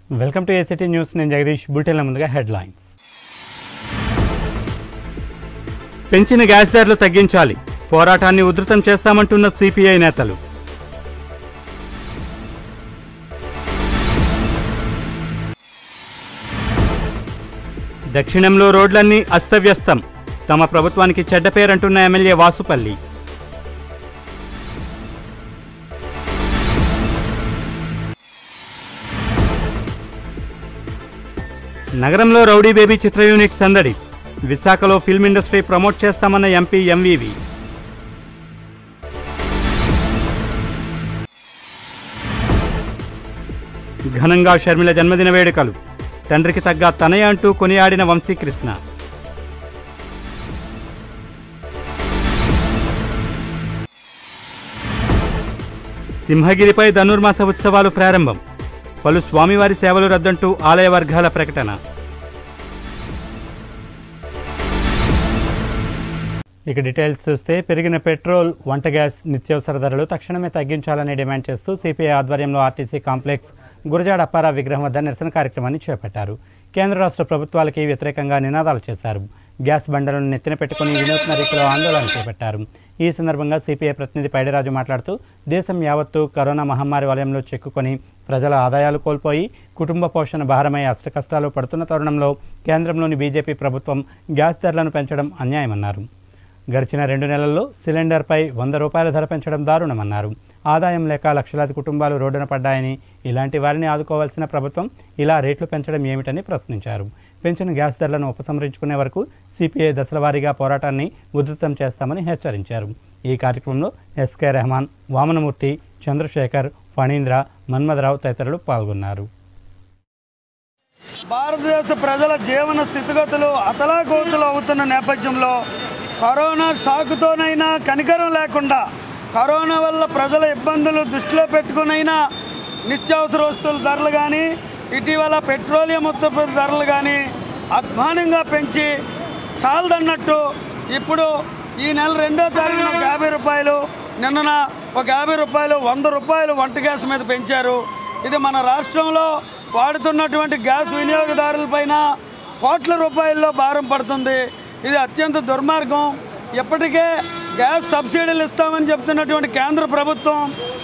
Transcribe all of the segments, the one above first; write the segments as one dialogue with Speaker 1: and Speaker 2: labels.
Speaker 1: welcome to ACT news నేను జగదీష్ బులెటిన్ల ముందుగా headlines పెంచిన గ్యాస్ ధరలు తగ్గించాలి పోరాటాన్ని ఉధృతం చేస్తామంటున్న సిపిఐ నేతలు దక్షిణంలో రోడ్లన్నీ అస్తవ్యస్తం తమ ప్రభుత్వానికి చెడ్డ పేరంటున్న ఎమ్మెల్యే వాసుపల్లి నగరంలో రౌడీ బేబీ చిత్ర యూనిట్ సందడి విశాఖలో ఫిల్మ్ ఇండస్ట్రీ ప్రమోట్ చేస్తామన్న ఎంపీ ఎంవీవి ఘనంగా షర్మిల జన్మదిన వేడుకలు తండ్రికి తగ్గ తనయ అంటూ కొనియాడిన వంశీకృష్ణ సింహగిరిపై ధనుర్మాస ఉత్సవాలు ప్రారంభం పలు స్వామివారి సేవలు రద్దంటూ ఆలయ వర్గాల ప్రకటన ఇక డీటెయిల్స్ చూస్తే పెరిగిన పెట్రోల్ వంట గ్యాస్ నిత్యావసర ధరలు తక్షణమే తగ్గించాలని డిమాండ్ చేస్తూ సిపిఐ ఆధ్వర్యంలో ఆర్టీసీ కాంప్లెక్స్ గురజాడ అప్పారా విగ్రహం వద్ద నిరసన కార్యక్రమాన్ని చేపట్టారు కేంద్ర రాష్ట్ర ప్రభుత్వాలకి వ్యతిరేకంగా నినాదాలు చేశారు గ్యాస్ బండలను నెత్తిన పెట్టుకుని వినూత్న రీతిలో ఆందోళన చేపట్టారు ఈ సందర్భంగా సిపిఐ ప్రతినిధి పైడిరాజు మాట్లాడుతూ దేశం యావత్తు కరోనా మహమ్మారి వలయంలో చిక్కుకొని ప్రజల ఆదాయాలు కోల్పోయి కుటుంబ పోషణ భారమై అష్టకష్టాలు పడుతున్న తరుణంలో కేంద్రంలోని బీజేపీ ప్రభుత్వం గ్యాస్ ధరలను పెంచడం అన్యాయమన్నారు గడిచిన రెండు నెలల్లో సిలిండర్పై వంద రూపాయల ధర పెంచడం దారుణమన్నారు ఆదాయం లేక లక్షలాది కుటుంబాలు రోడ్డున పడ్డాయని ఇలాంటి వారిని ఆదుకోవాల్సిన ప్రభుత్వం ఇలా రేట్లు పెంచడం ఏమిటని ప్రశ్నించారు పెంచిన గ్యాస్ ధరలను ఉపసంహరించుకునే వరకు సిపిఐ దశలవారీగా పోరాటాన్ని ఉధృతం చేస్తామని హెచ్చరించారు ఈ కార్యక్రమంలో ఎస్కే రెహమాన్ వామనమూర్తి చంద్రశేఖర్ ఫణీంద్ర మన్మథరావు తదితరులు పాల్గొన్నారు
Speaker 2: భారతదేశ ప్రజల జీవన స్థితిగతులు అతలాకుతలు అవుతున్న నేపథ్యంలో కరోనా షాకుతోనైనా కనికరం లేకుండా కరోనా వల్ల ప్రజల ఇబ్బందులు దృష్టిలో పెట్టుకునైనా నిత్యావసర వస్తువుల ధరలు కానీ ఇటీవల పెట్రోలియం ఉత్పత్తి ధరలు కానీ అధ్వానంగా పెంచి చాలదన్నట్టు ఇప్పుడు ఈ నెల రెండో తారీఖున ఒక యాభై రూపాయలు నిన్న ఒక యాభై రూపాయలు వంద రూపాయలు వంట గ్యాస్ మీద పెంచారు ఇది మన రాష్ట్రంలో వాడుతున్నటువంటి గ్యాస్ వినియోగదారులపైన కోట్ల రూపాయల్లో భారం పడుతుంది ఇది అత్యంత దుర్మార్గం ఇప్పటికే గ్యాస్ సబ్సిడీలు ఇస్తామని చెప్తున్నటువంటి కేంద్ర ప్రభుత్వం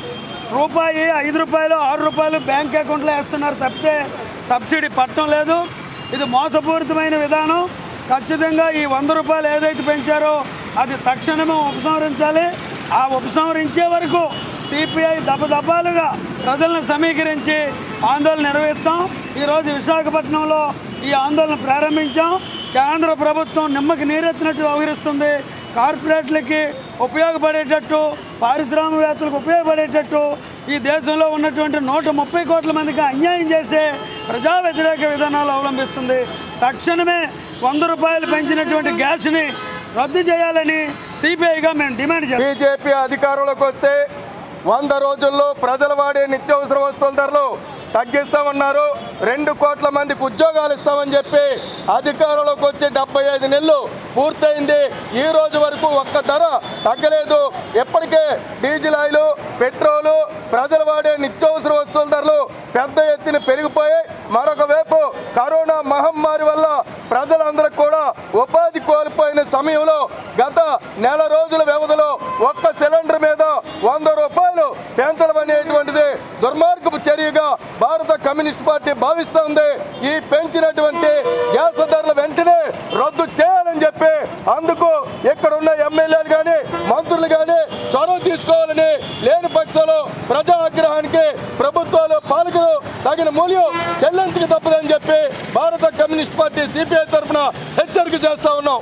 Speaker 2: రూపాయి ఐదు రూపాయలు ఆరు రూపాయలు బ్యాంక్ అకౌంట్లో వేస్తున్నారు తప్పితే సబ్సిడీ పట్టడం లేదు ఇది మోసపూరితమైన విధానం ఖచ్చితంగా ఈ వంద రూపాయలు ఏదైతే పెంచారో అది తక్షణమే ఉపసంహరించాలి ఆ ఉపసంహరించే వరకు సిపిఐ దపదపాలుగా ప్రజలను సమీకరించి ఆందోళన నిర్వహిస్తాం ఈరోజు విశాఖపట్నంలో ఈ ఆందోళన ప్రారంభించాం కేంద్ర ప్రభుత్వం నిమ్మకి నీరెత్తినట్టు వ్యవహరిస్తుంది కార్పొరేట్లకి ఉపయోగపడేటట్టు పారిశ్రామికవేత్తలకు ఉపయోగపడేటట్టు ఈ దేశంలో ఉన్నటువంటి నూట ముప్పై కోట్ల మందికి అన్యాయం చేసే ప్రజా వ్యతిరేక విధానాలు అవలంబిస్తుంది తక్షణమే వంద రూపాయలు పెంచినటువంటి గ్యాస్ని రద్దు చేయాలని సిబిఐగా మేము డిమాండ్ చేస్తాం
Speaker 3: బీజేపీ అధికారంలోకి వస్తే వంద రోజుల్లో ప్రజలు వాడే నిత్యావసర వస్తువుల ధరలు తగ్గిస్తామన్నారు రెండు కోట్ల మందికి ఉద్యోగాలు ఇస్తామని చెప్పి అధికారంలోకి వచ్చి డెబ్బై ఐదు నెలలు పూర్తయింది ఈ రోజు వరకు ఒక్క ధర తగ్గలేదు ఎప్పటికే డీజిల్ ఆయిల్ పెట్రోలు ప్రజలు వాడే నిత్యావసర వస్తువుల ధరలు పెద్ద ఎత్తున పెరిగిపోయాయి మరొక వైపు కరోనా మహమ్మారి వల్ల ప్రజలందరూ కూడా ఉపాధి కోల్పోయిన సమయంలో గత నెల రోజుల వ్యవధిలో ఒక్క సిలిండర్ మీద వంద రూపాయలు పెంచడం అనేటువంటిది దుర్మార్గపు చర్యగా భారత కమ్యూనిస్ట్ పార్టీ భావిస్తోంది ఈ పెంచినటువంటి గ్యాస్ ధరలు వెంటనే రద్దు చేయాలని చెప్పి అందుకు ఇక్కడ ఉన్న ఎమ్మెల్యేలు కానీ మంత్రులు కానీ చొరవ తీసుకోవాలని లేని పక్షంలో ప్రజా ఆగ్రహానికి ప్రభుత్వాలు పాలకులు తగిన మూల్యం చెల్లించక తప్పదని చెప్పి భారత కమ్యూనిస్ట్ పార్టీ సిపిఐ తరఫున హెచ్చరిక చేస్తా ఉన్నాం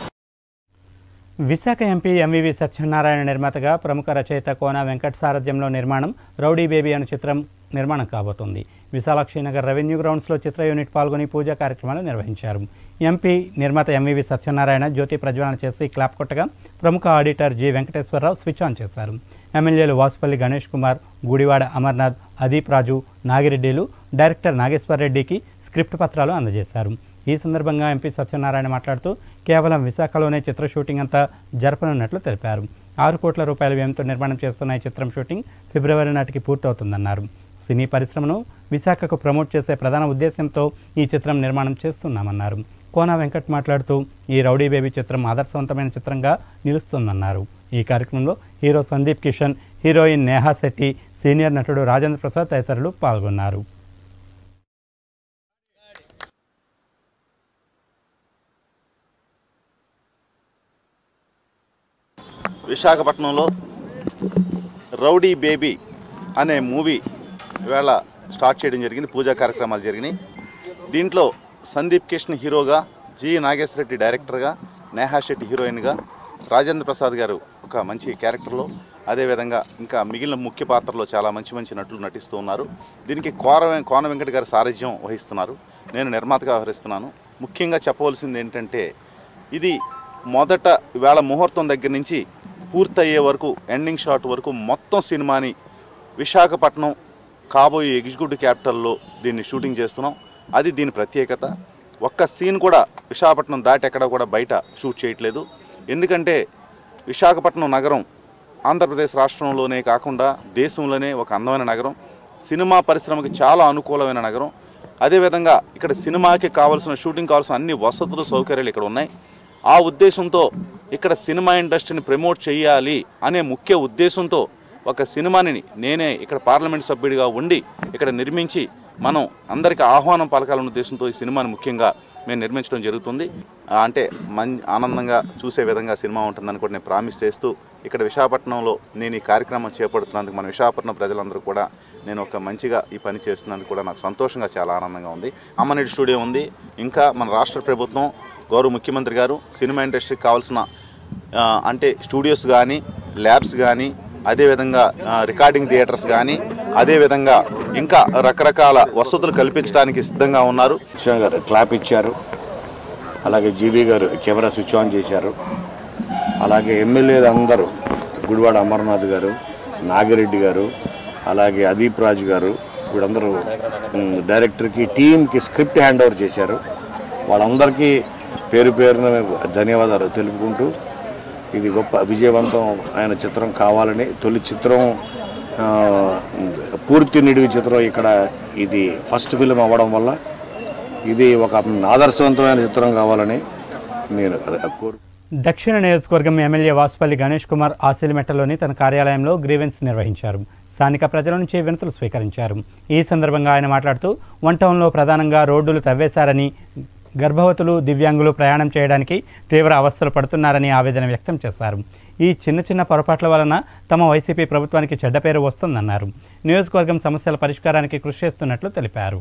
Speaker 1: విశాఖ ఎంపీ ఎంవివి సత్యనారాయణ నిర్మాతగా ప్రముఖ రచయిత కోన వెంకట్ సారథ్యంలో నిర్మాణం రౌడీ బేబీ అనే చిత్రం నిర్మాణం కాబోతోంది విశాలాక్షి నగర్ రెవెన్యూ గ్రౌండ్స్లో చిత్ర యూనిట్ పాల్గొని పూజా కార్యక్రమాలు నిర్వహించారు ఎంపీ నిర్మాత ఎంవివి సత్యనారాయణ జ్యోతి ప్రజ్వలన చేసి క్లాప్ కొట్టగా ప్రముఖ auditor G Venkateswararao switch on చేశారు ఎమ్మెల్యేలు వాసుపల్లి గణేష్ కుమార్ గుడివాడ అమర్నాథ్ అదీప్ రాజు నాగిరెడ్డిలు డైరెక్టర్ నాగేశ్వర్ రెడ్డికి స్క్రిప్ట్ పత్రాలు అందజేశారు ఈ సందర్భంగా ఎంపీ సత్యనారాయణ మాట్లాడుతూ కేవలం విశాఖలోనే చిత్ర షూటింగ్ అంతా జరపనున్నట్లు తెలిపారు ఆరు కోట్ల రూపాయల వ్యయంతో నిర్మాణం చేస్తున్న ఈ చిత్రం షూటింగ్ ఫిబ్రవరి నాటికి పూర్తవుతుందన్నారు సినీ పరిశ్రమను విశాఖకు ప్రమోట్ చేసే ప్రధాన ఉద్దేశంతో ఈ చిత్రం నిర్మాణం చేస్తున్నామన్నారు కోన వెంకట్ మాట్లాడుతూ ఈ రౌడీ బేబీ చిత్రం ఆదర్శవంతమైన చిత్రంగా నిలుస్తుందన్నారు ఈ కార్యక్రమంలో hero Sandeep Kishan heroine Neha Shetty senior నటుడు రాజేంద్ర ప్రసాద్ తదితరులు పాల్గొన్నారు
Speaker 4: విశాఖపట్నంలో రౌడీ బేబీ అనే మూవీ ఇవాళ స్టార్ట్ చేయడం జరిగింది పూజా కార్యక్రమాలు జరిగినాయి దీంట్లో సందీప్ కిషన్ హీరోగా జి నాగేశ్వర రెడ్డి డైరెక్టర్గా నేహా శెట్టి హీరోయిన్గా రాజేంద్ర ప్రసాద్ గారు ఒక మంచి క్యారెక్టర్లో అదేవిధంగా ఇంకా మిగిలిన ముఖ్య పాత్రలో చాలా మంచి మంచి నటులు నటిస్తూ ఉన్నారు దీనికి కోర కోన వెంకట గారు సారథ్యం వహిస్తున్నారు నేను నిర్మాతగా వ్యవహరిస్తున్నాను ముఖ్యంగా చెప్పవలసింది ఏంటంటే ఇది మొదట ఇవాళ ముహూర్తం దగ్గర నుంచి పూర్తయ్యే వరకు ఎండింగ్ షాట్ వరకు మొత్తం సినిమాని విశాఖపట్నం కాబోయే ఎగ్జిక్యూటివ్ క్యాపిటల్లో దీన్ని షూటింగ్ చేస్తున్నాం అది దీని ప్రత్యేకత ఒక్క సీన్ కూడా విశాఖపట్నం దాటి ఎక్కడ కూడా బయట షూట్ చేయట్లేదు ఎందుకంటే విశాఖపట్నం నగరం ఆంధ్రప్రదేశ్ రాష్ట్రంలోనే కాకుండా దేశంలోనే ఒక అందమైన నగరం సినిమా పరిశ్రమకి చాలా అనుకూలమైన నగరం అదేవిధంగా ఇక్కడ సినిమాకి కావాల్సిన షూటింగ్ కావాల్సిన అన్ని వసతులు సౌకర్యాలు ఇక్కడ ఉన్నాయి ఆ ఉద్దేశంతో ఇక్కడ సినిమా ఇండస్ట్రీని ప్రమోట్ చేయాలి అనే ముఖ్య ఉద్దేశంతో ఒక సినిమాని నేనే ఇక్కడ పార్లమెంట్ సభ్యుడిగా ఉండి ఇక్కడ నిర్మించి మనం అందరికీ ఆహ్వానం పలకాలన్న ఉద్దేశంతో ఈ సినిమాని ముఖ్యంగా మేము నిర్మించడం జరుగుతుంది ఆ, అంటే మం ఆనందంగా చూసే విధంగా సినిమా ఉంటుందని కూడా నేను ప్రామిస్ చేస్తూ ఇక్కడ విశాఖపట్నంలో నేను ఈ కార్యక్రమం చేపడుతున్నందుకు మన విశాఖపట్నం ప్రజలందరూ కూడా నేను ఒక మంచిగా ఈ పని చేస్తున్నందుకు కూడా నాకు సంతోషంగా చాలా ఆనందంగా ఉంది అమ్మనేటి స్టూడియో ఉంది ఇంకా మన రాష్ట్ర ప్రభుత్వం గౌరవ ముఖ్యమంత్రి గారు సినిమా ఇండస్ట్రీకి కావాల్సిన ఆ, అంటే స్టూడియోస్ కానీ ల్యాబ్స్ కానీ అదేవిధంగా ఆ, రికార్డింగ్ థియేటర్స్ కానీ అదేవిధంగా ఇంకా రకరకాల వసతులు కల్పించడానికి సిద్ధంగా ఉన్నారు
Speaker 5: కృష్ణ గారు క్లాప్ ఇచ్చారు అలాగే జీవి గారు కెమెరా స్విచ్ ఆన్ చేశారు అలాగే ఎమ్మెల్యేలు అందరూ గుడివాడ అమర్నాథ్ గారు నాగిరెడ్డి గారు అలాగే అదీప్ రాజ్ గారు వీళ్ళందరూ ఉమ్, డైరెక్టర్కి టీంకి స్క్రిప్ట్ హ్యాండ్ ఓవర్ చేశారు వాళ్ళందరికీ పేరు పేరున ధన్యవాదాలు తెలుపుకుంటూ ఇది గొప్ప విజయవంతం అయిన చిత్రం కావాలని తొలి చిత్రం ఆ, పూర్తి నిడివి చిత్రం ఇక్కడ ఇది ఫస్ట్ ఫిల్మ్ అవ్వడం వల్ల ఇది ఒక ఆదర్శవంతమైన చిత్రం కావాలని నేను కోరు
Speaker 1: దక్షిణ నియోజకవర్గం ఎమ్మెల్యే వాసుపల్లి గణేష్ కుమార్ ఆసిలిమెట్టలోని తన కార్యాలయంలో గ్రీవెన్స్ నిర్వహించారు స్థానిక ప్రజల నుంచి వినతులు స్వీకరించారు ఈ సందర్భంగా ఆయన మాట్లాడుతూ వన్ టౌన్లో ప్రధానంగా రోడ్డులు తవ్వేశారని గర్భవతులు దివ్యాంగులు ప్రయాణం చేయడానికి తీవ్ర అవస్థలు పడుతున్నారని ఆవేదన వ్యక్తం చేశారు ఈ చిన్న చిన్న పొరపాట్ల వలన తమ వైసీపీ ప్రభుత్వానికి చెడ్డ పేరు వస్తుందన్నారు నియోజకవర్గం సమస్యల పరిష్కారానికి కృషి చేస్తున్నట్లు తెలిపారు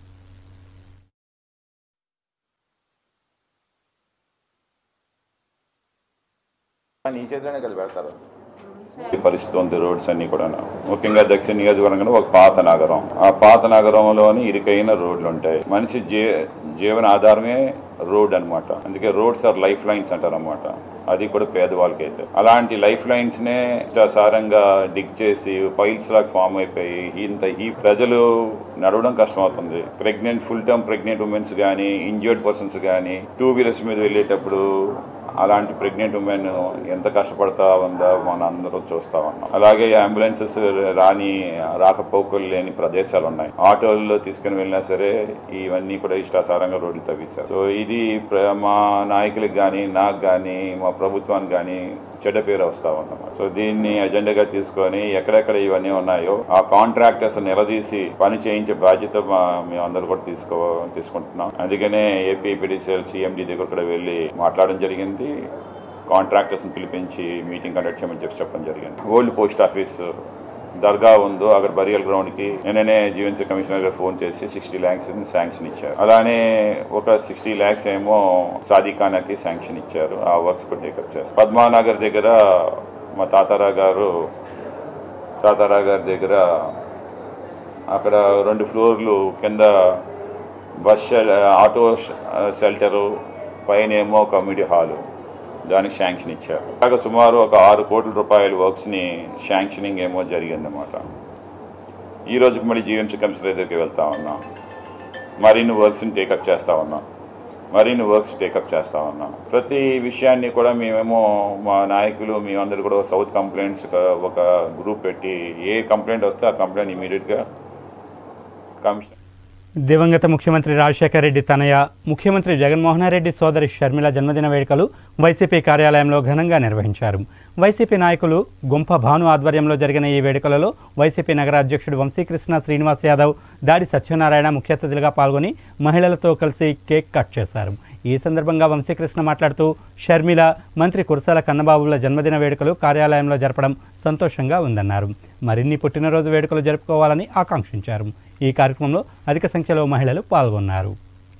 Speaker 6: నీ చేతిలోనే కదా పెడతారు ఈ పరిస్థితి ఉంది రోడ్స్ అన్ని కూడా ముఖ్యంగా దక్షిణ నియోజకవర్గంలో ఒక పాత నగరం ఆ పాత నగరంలోని ఇరుకైన రోడ్లు ఉంటాయి మనిషి జీ జీవన ఆధారమే రోడ్ అన్నమాట అందుకే రోడ్స్ ఆర్ లైఫ్ లైన్స్ అంటారు అనమాట అది కూడా పేదవాళ్ళకి అయితే అలాంటి లైఫ్ లైన్స్ నే సారంగా డిగ్ చేసి పైల్స్ లాగా ఫామ్ అయిపోయి ఇంత ఈ ప్రజలు నడవడం కష్టం అవుతుంది pregnant full term pregnant womens కానీ ఇంజర్డ్ పర్సన్స్ కానీ టూ వీలర్స్ మీద వెళ్ళేటప్పుడు అలాంటి ప్రెగ్నెంట్ ఉమెన్ ఎంత కష్టపడతా ఉందో మనం అందరం చూస్తా ఉన్నాం అలాగే అంబులెన్సెస్ రాని రాకపోకలు లేని ప్రదేశాలు ఉన్నాయి ఆటోల్లో తీసుకుని వెళ్ళినా సరే ఇవన్నీ కూడా ఇష్టాసారంగా రోడ్లు తవ్వేశారు సో ఇది ప్ర- మా నాయకులకు కానీ నాకు కానీ మా ప్రభుత్వానికి కానీ చెడ్డ పేరు వస్తా ఉన్నాం సో దీన్ని అజెండాగా తీసుకొని ఎక్కడెక్కడ ఇవన్నీ ఉన్నాయో ఆ కాంట్రాక్టర్స్ నిలదీసి పని చేయించే బాధ్యత మా- మేమందరూ కూడా తీసుకో తీసుకుంటున్నాం అందుకనే ఏపీ పిడిసిఎల్ సిఎండి దగ్గర కూడా వెళ్ళి మాట్లాడడం జరిగింది కాంట్రాక్టర్స్ని పిలిపించి మీటింగ్ కండక్ట్ చేయమని చెప్పి చెప్పడం జరిగింది ఓల్డ్ పోస్ట్ ఆఫీస్ దర్గా ఉందో అక్కడ బరియల్ గ్రౌండ్ కి నిన్ననే జీవన్సీ కమిషనర్ గారు ఫోన్ చేసి సిక్స్టీ ల్యాక్స్ శాంక్షన్ ఇచ్చారు అలానే ఒక సిక్స్టీ ల్యాక్స్ ఏమో సాదిఖానాకి శాంక్షన్ ఇచ్చారు ఆ వర్క్స్ కూడా టేకప్ చేస్తారు పద్మానగర్ దగ్గర మా తాతారా గారు తాతారా గారి దగ్గర అక్కడ రెండు ఫ్లోర్లు కింద బస్ షెల్ ఆటో ష- షెల్టరు పైన ఏమో కమ్యూనిటీ హాలు దానికి శాంక్షన్ ఇచ్చారు అలాగే సుమారు ఒక ఆరు కోట్ల రూపాయల వర్క్స్ని శాంక్షనింగ్ ఏమో జరిగిందన్నమాట ఈ రోజుకి మళ్ళీ జీవన్సీ కమిషనర్ దగ్గరికి వెళ్తా ఉన్నాం మరిన్ని వర్క్స్ని టేకప్ చేస్తా ఉన్నాం మరిన్ని వర్క్స్ టేకప్ చేస్తా ఉన్నాం ప్రతి విషయాన్ని కూడా మేమేమో మా నాయకులు మేమందరూ కూడా సౌత్ కంప్లైంట్స్ ఒక గ్రూప్ పెట్టి ఏ కంప్లైంట్ వస్తే ఆ కంప్లైంట్ ఇమీడియట్గా కమిషన్
Speaker 1: దివంగత ముఖ్యమంత్రి రాజశేఖర రెడ్డి తనయ ముఖ్యమంత్రి జగన్మోహన్ రెడ్డి సోదరి షర్మిల జన్మదిన వేడుకలు వైసీపీ కార్యాలయంలో ఘనంగా నిర్వహించారు వైసీపీ నాయకులు గుంప భాను ఆధ్వర్యంలో జరిగిన ఈ వేడుకలలో వైసీపీ నగర అధ్యక్షుడు వంశీకృష్ణ శ్రీనివాస్ యాదవ్ దాడి సత్యనారాయణ ముఖ్య అతిథులుగా పాల్గొని మహిళలతో కలిసి కేక్ కట్ చేశారు ఈ సందర్భంగా వంశీకృష్ణ మాట్లాడుతూ షర్మిల మంత్రి కురసాల కన్నబాబుల జన్మదిన వేడుకలు కార్యాలయంలో జరపడం సంతోషంగా ఉందన్నారు మరిన్ని పుట్టినరోజు వేడుకలు జరుపుకోవాలని ఆకాంక్షించారు ఈ కార్యక్రమంలో అధిక సంఖ్యలో మహిళలు పాల్గొన్నారు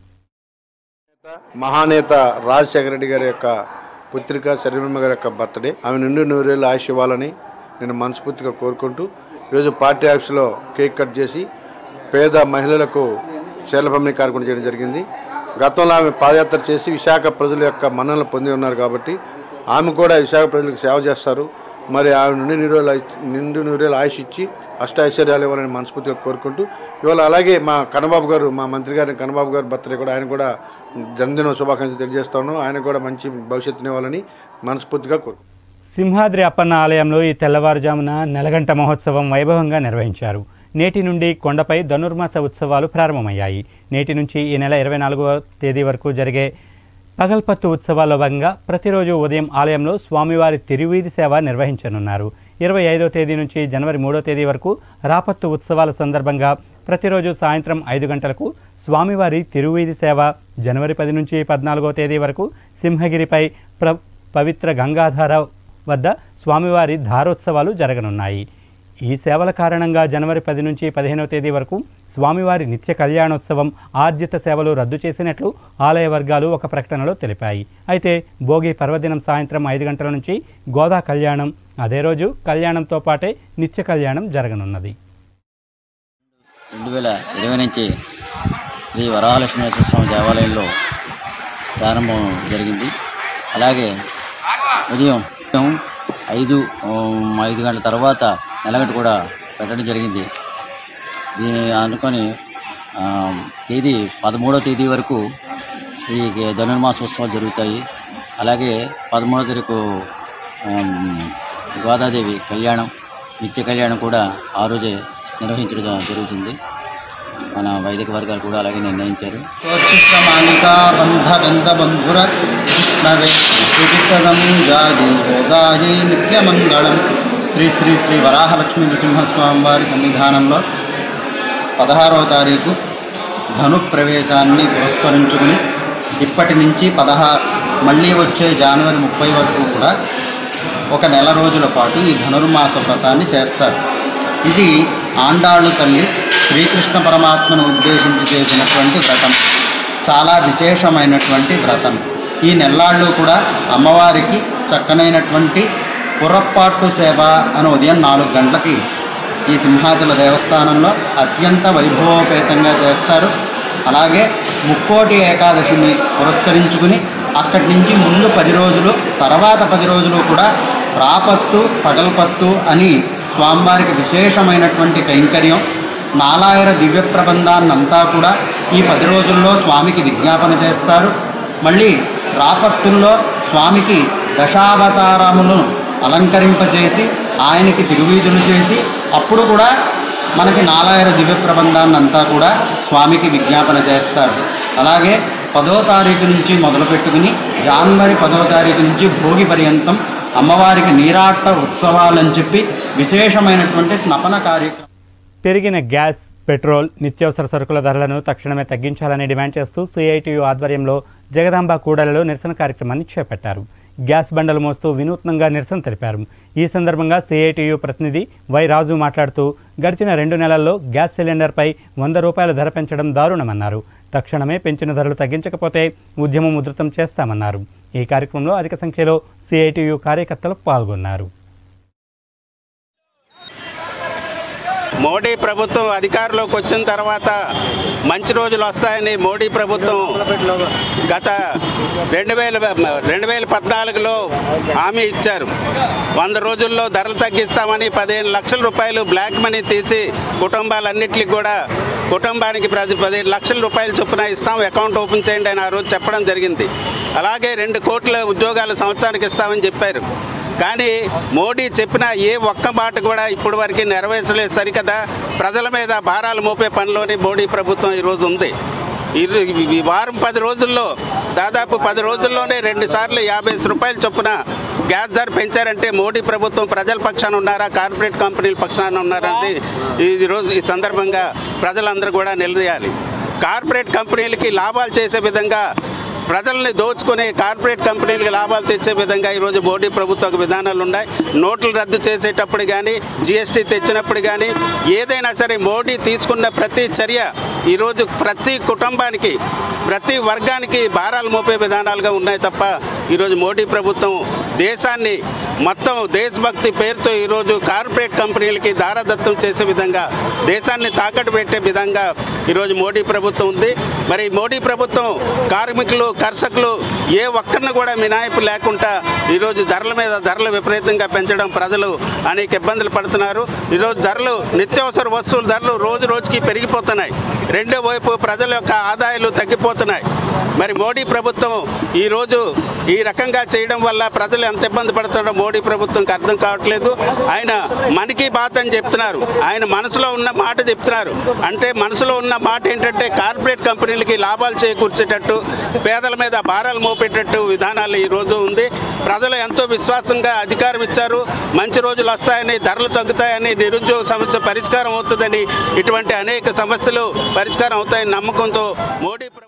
Speaker 7: మహానేత రాజశేఖర రెడ్డి గారి యొక్క పుత్రిక శరీరమ్మ గారి యొక్క బర్త్డే ఆమె నిండు నూరేళ్ళు ఆయుష్ ఇవ్వాలని నేను మనస్ఫూర్తిగా కోరుకుంటూ ఈరోజు పార్టీ ఆఫీస్లో కేక్ కట్ చేసి పేద మహిళలకు చీరల పంపిణీ కార్యక్రమం చేయడం జరిగింది గతంలో ఆమె పాదయాత్ర చేసి విశాఖ ప్రజల యొక్క మన్ననలు పొంది ఉన్నారు కాబట్టి ఆమె కూడా విశాఖ ప్రజలకు సేవ చేస్తారు మరి ఆమె నిండు నూరేళ్ళు ఆయుష్- నిండు నూరేళ్ళు ఆయుష్ ఇచ్చి అష్ట ఐశ్వర్యాలు ఇవ్వాలని మనస్ఫూర్తిగా కోరుకుంటూ ఇవాళ అలాగే మా కన్నబాబు గారు మా మంత్రి గారి కన్నబాబు గారి బర్త్డే కూడా ఆయన కూడా జన్మదిన శుభాకాంక్షలు తెలియజేస్తాను ఆయన కూడా మంచి భవిష్యత్తుని ఇవ్వాలని మనస్ఫూర్తిగా కోరుకుంటున్నాను
Speaker 1: సింహాద్రి అప్పన్న ఆలయంలో ఈ తెల్లవారుజామున నెలగంట మహోత్సవం వైభవంగా నిర్వహించారు నేటి నుండి కొండపై ధనుర్మాస ఉత్సవాలు ప్రారంభమయ్యాయి నేటి నుంచి ఈ నెల ఇరవై నాలుగవ తేదీ వరకు జరిగే పగల్పత్తు ఉత్సవాల్లో భాగంగా ప్రతిరోజు ఉదయం ఆలయంలో స్వామివారి తిరువీధి సేవ నిర్వహించనున్నారు ఇరవై ఐదో తేదీ నుంచి జనవరి మూడో తేదీ వరకు రాపత్తు ఉత్సవాల సందర్భంగా ప్రతిరోజు సాయంత్రం ఐదు గంటలకు స్వామివారి తిరువీధి సేవ జనవరి పది నుంచి పద్నాలుగో తేదీ వరకు సింహగిరిపై ప్ర పవిత్ర గంగాధార వద్ద స్వామివారి ధారోత్సవాలు జరగనున్నాయి ఈ సేవల కారణంగా జనవరి పది నుంచి పదిహేనవ తేదీ వరకు స్వామివారి నిత్య కళ్యాణోత్సవం ఆర్జిత సేవలు రద్దు చేసినట్లు ఆలయ వర్గాలు ఒక ప్రకటనలో తెలిపాయి అయితే భోగి పర్వదినం సాయంత్రం ఐదు గంటల నుంచి గోదా కళ్యాణం అదే రోజు కళ్యాణంతో పాటే నిత్య కళ్యాణం జరగనున్నది
Speaker 8: రెండు వేల ఇరవై నుంచి శ్రీ వరమహాలక్ష్మీనరసింహ స్వామి దేవాలయంలో ప్రారంభం జరిగింది అలాగే ఉదయం ఉదయం ఐదు ఉమ్, ఐదు గంటల తర్వాత నెలగట్టు కూడా పెట్టడం జరిగింది దీని అనుకొని ఆ, తేదీ పదమూడో తేదీ వరకు ఈ ధనుర్మాసోత్సవాలు జరుగుతాయి అలాగే పదమూడో తారీఖు ఉమ్, గోదాదేవి కళ్యాణం నిత్య కళ్యాణం కూడా ఆ రోజే నిర్వహించడం జరుగుతుంది మన వైదిక వర్గాలు కూడా అలాగే నిర్ణయించారు
Speaker 9: స్వచ్ఛమాలికా బంధగంధబంధుర కృష్ణవే విష్ణుచిత్తదం జాగి గోదాయే నిత్యమంగళం శ్రీ శ్రీ శ్రీ వరాహలక్ష్మీ నృసింహస్వామి వారి సన్నిధానంలో పదహారవ తారీఖు ధను ప్రవేశాన్ని పురస్కరించుకుని ఇప్పటి నుంచి పదహారు మళ్ళీ వచ్చే జనవరి ముప్పై వరకు కూడా ఒక నెల రోజుల పాటు ఈ ధనుర్మాస వ్రతాన్ని చేస్తారు ఇది ఆండాళ్ళు తల్లి శ్రీకృష్ణ పరమాత్మను ఉద్దేశించి చేసినటువంటి వ్రతం చాలా విశేషమైనటువంటి వ్రతం ఈ నెల్లాళ్ళు కూడా అమ్మవారికి చక్కనైనటువంటి పురప్పాట్టు సేవ అని ఉదయం నాలుగు గంటలకి ఈ సింహాచల దేవస్థానంలో అత్యంత వైభవోపేతంగా చేస్తారు అలాగే ముక్కోటి ఏకాదశిని పురస్కరించుకుని అక్కడి నుంచి ముందు పది రోజులు తర్వాత పది రోజులు కూడా రాపత్తు పగల్పత్తు అని స్వామివారికి విశేషమైనటువంటి కైంకర్యం నాలాయర దివ్య ప్రబంధాన్నంతా కూడా ఈ పది రోజుల్లో స్వామికి విజ్ఞాపన చేస్తారు మళ్ళీ రాపత్తుల్లో స్వామికి దశావతారములను అలంకరింపచేసి ఆయనకి తిరువీధులు చేసి అప్పుడు కూడా మనకి నాలాయర దివ్య ప్రబంధాన్నంతా కూడా స్వామికి విజ్ఞాపన చేస్తారు అలాగే పదో తారీఖు నుంచి మొదలు పెట్టుకుని జనవరి పదో తారీఖు నుంచి భోగి పర్యంతం అమ్మవారికి నీరాట ఉత్సవాలని చెప్పి విశేషమైనటువంటి స్నపన కార్యక్రమం
Speaker 1: పెరిగిన గ్యాస్ పెట్రోల్ నిత్యావసర సరుకుల ధరలను తక్షణమే తగ్గించాలని డిమాండ్ చేస్తూ సిఐటియు ఆధ్వర్యంలో జగదాంబ కూడలిలో నిరసన కార్యక్రమాన్ని చేపట్టారు గ్యాస్ బండలు మోస్తూ వినూత్నంగా నిరసన తెలిపారు ఈ సందర్భంగా సిఐటియు ప్రతినిధి వై రాజు మాట్లాడుతూ గడిచిన రెండు నెలల్లో గ్యాస్ సిలిండర్పై వంద రూపాయల ధర పెంచడం దారుణమన్నారు తక్షణమే పెంచిన ధరలు తగ్గించకపోతే ఉద్యమం ఉధృతం చేస్తామన్నారు ఈ కార్యక్రమంలో అధిక సంఖ్యలో సిఐటియు కార్యకర్తలు పాల్గొన్నారు
Speaker 10: మోడీ ప్రభుత్వం అధికారంలోకి వచ్చిన తర్వాత మంచి రోజులు వస్తాయని మోడీ ప్రభుత్వం గత రెండు వేల రెండు వేల పద్నాలుగులో హామీ ఇచ్చారు వంద రోజుల్లో ధరలు తగ్గిస్తామని పదిహేను లక్షల రూపాయలు బ్లాక్ మనీ తీసి కుటుంబాలన్నింటికి కూడా కుటుంబానికి ప్రతి పదిహేను లక్షల రూపాయలు చొప్పున ఇస్తాం అకౌంట్ ఓపెన్ చేయండి అని ఆ రోజు చెప్పడం జరిగింది అలాగే రెండు కోట్ల ఉద్యోగాలు సంవత్సరానికి ఇస్తామని చెప్పారు కానీ మోడీ చెప్పిన ఏ ఒక్క మాట కూడా ఇప్పటి వరకు నెరవేర్చలేదు సరికదా ప్రజల మీద భారాలు మోపే పనిలోని మోడీ ప్రభుత్వం ఈరోజు ఉంది ఈ ఈ వారం పది రోజుల్లో దాదాపు పది రోజుల్లోనే రెండు సార్లు యాభై రూపాయల చొప్పున గ్యాస్ ధర పెంచారంటే మోడీ ప్రభుత్వం ప్రజల పక్షాన ఉన్నారా కార్పొరేట్ కంపెనీల పక్షాన ఉన్నారా అనేది ఈ రోజు ఈ సందర్భంగా ప్రజలందరూ కూడా నిలదీయాలి కార్పొరేట్ కంపెనీలకి లాభాలు చేసే విధంగా ప్రజల్ని దోచుకునే కార్పొరేట్ కంపెనీలకు లాభాలు తెచ్చే విధంగా ఈరోజు మోడీ ప్రభుత్వ విధానాలు ఉన్నాయి నోట్లు రద్దు చేసేటప్పుడు కానీ జిఎస్టీ తెచ్చినప్పుడు కానీ ఏదైనా సరే మోడీ తీసుకున్న ప్రతి చర్య ఈరోజు ప్రతి కుటుంబానికి ప్రతి వర్గానికి భారాలు మోపే విధానాలుగా ఉన్నాయి తప్ప ఈరోజు మోడీ ప్రభుత్వం దేశాన్ని మొత్తం దేశభక్తి పేరుతో ఈరోజు కార్పొరేట్ కంపెనీలకి దారదత్తం చేసే విధంగా దేశాన్ని తాకట్టు పెట్టే విధంగా ఈరోజు మోడీ ప్రభుత్వం ఉంది మరి మోడీ ప్రభుత్వం కార్మికులు కర్షకులు ఏ ఒక్కరిని కూడా మినాయింపు లేకుండా ఈరోజు ధరల మీద ధరలు విపరీతంగా పెంచడం ప్రజలు అనేక ఇబ్బందులు పడుతున్నారు ఈరోజు ధరలు నిత్యావసర వస్తువుల ధరలు రోజు రోజుకి పెరిగిపోతున్నాయి రెండో వైపు ప్రజల యొక్క ఆదాయాలు తగ్గిపోతున్నాయి మరి మోడీ ప్రభుత్వం ఈరోజు ఈ రకంగా చేయడం వల్ల ప్రజలు ఎంత ఇబ్బంది పడుతున్నారో మోడీ ప్రభుత్వంకి అర్థం కావట్లేదు ఆయన మనకి బాత్ అని చెప్తున్నారు ఆయన మనసులో ఉన్న మాట చెప్తున్నారు అంటే మనసులో ఉన్న మాట ఏంటంటే కార్పొరేట్ కంపెనీలకి లాభాలు చేకూర్చేటట్టు పేదల మీద భారాలు మోపేటట్టు విధానాలు ఈరోజు ఉంది ప్రజలు ఎంతో విశ్వాసంగా అధికారం ఇచ్చారు మంచి రోజులు వస్తాయని ధరలు తగ్గుతాయని నిరుద్యోగ సమస్య పరిష్కారం అవుతుందని ఇటువంటి అనేక సమస్యలు పరిష్కారం అవుతాయని నమ్మకంతో మోడీ ప్రభుత్వం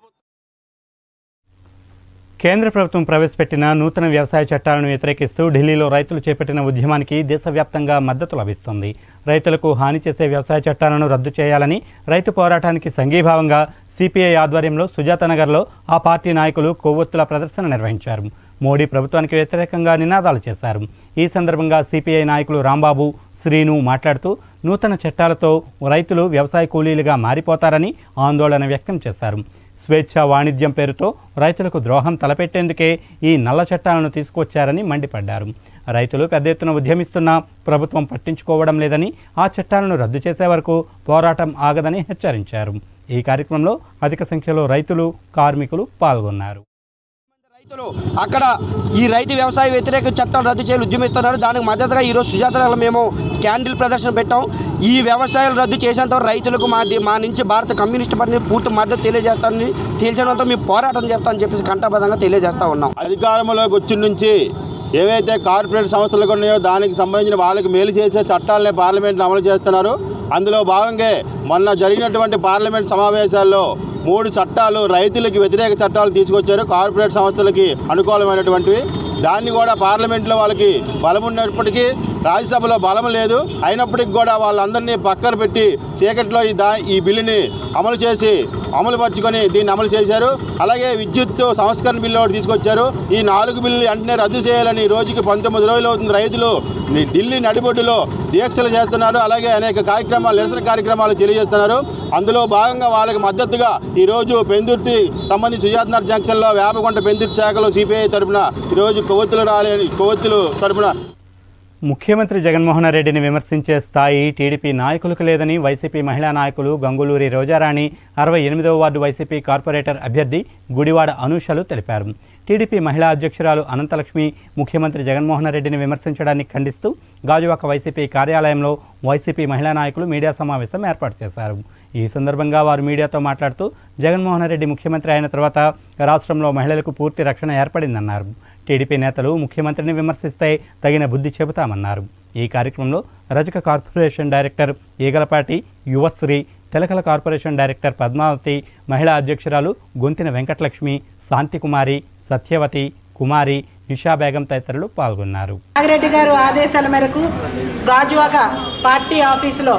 Speaker 1: కేంద్ర ప్రభుత్వం ప్రవేశపెట్టిన నూతన వ్యవసాయ చట్టాలను వ్యతిరేకిస్తూ ఢిల్లీలో రైతులు చేపట్టిన ఉద్యమానికి దేశవ్యాప్తంగా మద్దతు లభిస్తుంది రైతులకు హాని చేసే వ్యవసాయ చట్టాలను రద్దు చేయాలని రైతు పోరాటానికి సంఘీభావంగా సిపిఐ ఆధ్వర్యంలో సుజాతనగర్లో ఆ పార్టీ నాయకులు కొవ్వొత్తుల ప్రదర్శన నిర్వహించారు మోడీ ప్రభుత్వానికి వ్యతిరేకంగా నినాదాలు చేశారు ఈ సందర్భంగా సిపిఐ నాయకులు రాంబాబు శ్రీను మాట్లాడుతూ నూతన చట్టాలతో రైతులు వ్యవసాయ కూలీలుగా మారిపోతారని ఆందోళన వ్యక్తం చేశారు స్వేచ్ఛ వాణిజ్యం పేరుతో రైతులకు ద్రోహం తలపెట్టేందుకే ఈ నల్ల చట్టాలను తీసుకొచ్చారని మండిపడ్డారు రైతులు పెద్ద ఎత్తున ఉద్యమిస్తున్నా ప్రభుత్వం పట్టించుకోవడం లేదని ఆ చట్టాలను రద్దు చేసే వరకు పోరాటం ఆగదని హెచ్చరించారు ఈ కార్యక్రమంలో అధిక సంఖ్యలో రైతులు కార్మికులు పాల్గొన్నారు
Speaker 11: రైతులు అక్కడ ఈ రైతు వ్యవసాయ వ్యతిరేక చట్టం రద్దు చేయాలి ఉద్యమిస్తున్నారు దానికి మద్దతుగా ఈరోజు సుజాతలో మేము క్యాండిల్ ప్రదర్శన పెట్టాం ఈ వ్యవసాయాలు రద్దు చేసేంత వరకు రైతులకు మా ది- మా నుంచి భారత కమ్యూనిస్ట్ పార్టీ పూర్తి మద్దతు తెలియజేస్తానని తెలిసినంత మేము పోరాటం చేస్తామని చెప్పేసి కంఠబద్ధంగా తెలియజేస్తా ఉన్నాం
Speaker 12: అధికారంలోకి వచ్చిన నుంచి ఏవైతే కార్పొరేట్ సంస్థలు ఉన్నాయో దానికి సంబంధించిన వాళ్ళకి మేలు చేసే చట్టాలనే పార్లమెంట్లో అమలు చేస్తున్నారు అందులో భాగంగా మొన్న జరిగినటువంటి పార్లమెంట్ సమావేశాల్లో మూడు చట్టాలు రైతులకి వ్యతిరేక చట్టాలు తీసుకొచ్చారు కార్పొరేట్ సంస్థలకి అనుకూలమైనటువంటివి దాన్ని కూడా పార్లమెంట్లో వాళ్ళకి బలం ఉన్నప్పటికీ రాజ్యసభలో బలం లేదు అయినప్పటికీ కూడా వాళ్ళందరినీ పక్కన పెట్టి చీకట్లో ఈ దా ఈ బిల్లుని అమలు చేసి అమలు పరుచుకొని దీన్ని అమలు చేశారు అలాగే విద్యుత్ సంస్కరణ బిల్లు ఒకటి తీసుకొచ్చారు ఈ నాలుగు బిల్లు వెంటనే రద్దు చేయాలని ఈ రోజుకి పంతొమ్మిది రోజులు అవుతుంది రైతులు ని- ఢిల్లీ నడిబొడ్డులో దీక్షలు చేస్తున్నారు అలాగే అనేక కార్యక్రమాలు నిరసన కార్యక్రమాలు తెలియజేస్తున్నారు అందులో భాగంగా వాళ్ళకి మద్దతుగా ఈరోజు పెందుర్తి సంబంధించి సుజాతనగర్ జంక్షన్లో వేపగుంట పెందుర్తి శాఖలో సిపిఐ తరపున ఈరోజు కొవ్వొత్తులు రాలేని కొవ్వొత్తులు తరపున
Speaker 1: ముఖ్యమంత్రి జగన్మోహన్ రెడ్డిని విమర్శించే స్థాయి టీడీపీ నాయకులకు లేదని వైసీపీ మహిళా నాయకులు గంగులూరి రోజారాణి అరవై ఎనిమిదవ వార్డు వైసీపీ కార్పొరేటర్ అభ్యర్థి గుడివాడ అనూషలు తెలిపారు టీడీపీ మహిళా అధ్యక్షురాలు అనంతలక్ష్మి ముఖ్యమంత్రి జగన్మోహన్ రెడ్డిని విమర్శించడాన్ని ఖండిస్తూ గాజువాక వైసీపీ కార్యాలయంలో వైసీపీ మహిళా నాయకులు మీడియా సమావేశం ఏర్పాటు చేశారు ఈ సందర్భంగా వారు మీడియాతో మాట్లాడుతూ జగన్మోహన్ రెడ్డి ముఖ్యమంత్రి అయిన తర్వాత రాష్ట్రంలో మహిళలకు పూర్తి రక్షణ ఏర్పడిందన్నారు టీడీపీ నేతలు ముఖ్యమంత్రిని విమర్శిస్తే తగిన బుద్ధి చెబుతామన్నారు ఈ కార్యక్రమంలో రజక corporation director Eegalapati Yuvasri Telakala corporation director Padmavathi మహిళా అధ్యక్షురాలు గొంతిన వెంకటలక్ష్మి శాంతికుమారి సత్యవతి కుమారి నిషా బేగం తదితరులు పాల్గొన్నారు
Speaker 13: నాగిరెడ్డి గారు ఆదేశాల మేరకు గాజువాక పార్టీ ఆఫీసులో